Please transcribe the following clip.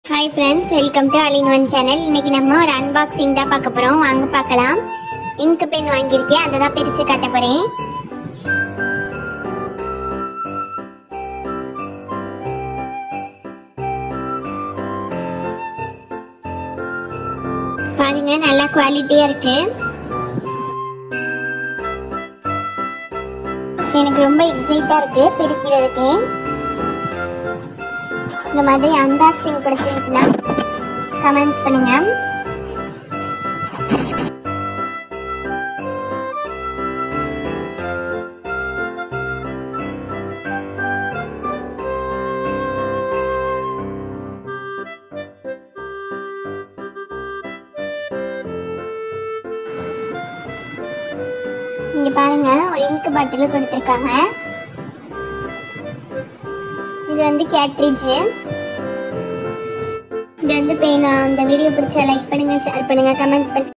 hi friends welcome to அலின் one channel இன்னைக்கு நம்ம ஒரு அன்பாக்சிங் தான் பார்க்க போறோம் வாங்க பார்க்கலாம் இங்க் பென் வாங்கியிருக்கேன் அதை தான் பிரித்து காட்ட போறேன் பாருங்க நல்லா குவாலிட்டியா இருக்கு எனக்கு ரொம்ப எக்ஸைட்டா இருக்கு பிரிக்கிறதுக்கே இந்த மாதிரி அன்பாக்சிங் பிடிச்சிருந்துச்சுன்னா கமெண்ட்ஸ் பண்ணுங்க இங்க பாருங்க ஒரு இங்க் பாட்டில் கொடுத்துருக்காங்க இது வந்து கேட்ரிட்ஜ் இது வந்து பேனா இந்த வீடியோ பிடிச்சா லைக் பண்ணுங்க ஷேர் பண்ணுங்க கமெண்ட்ஸ் பண்ணி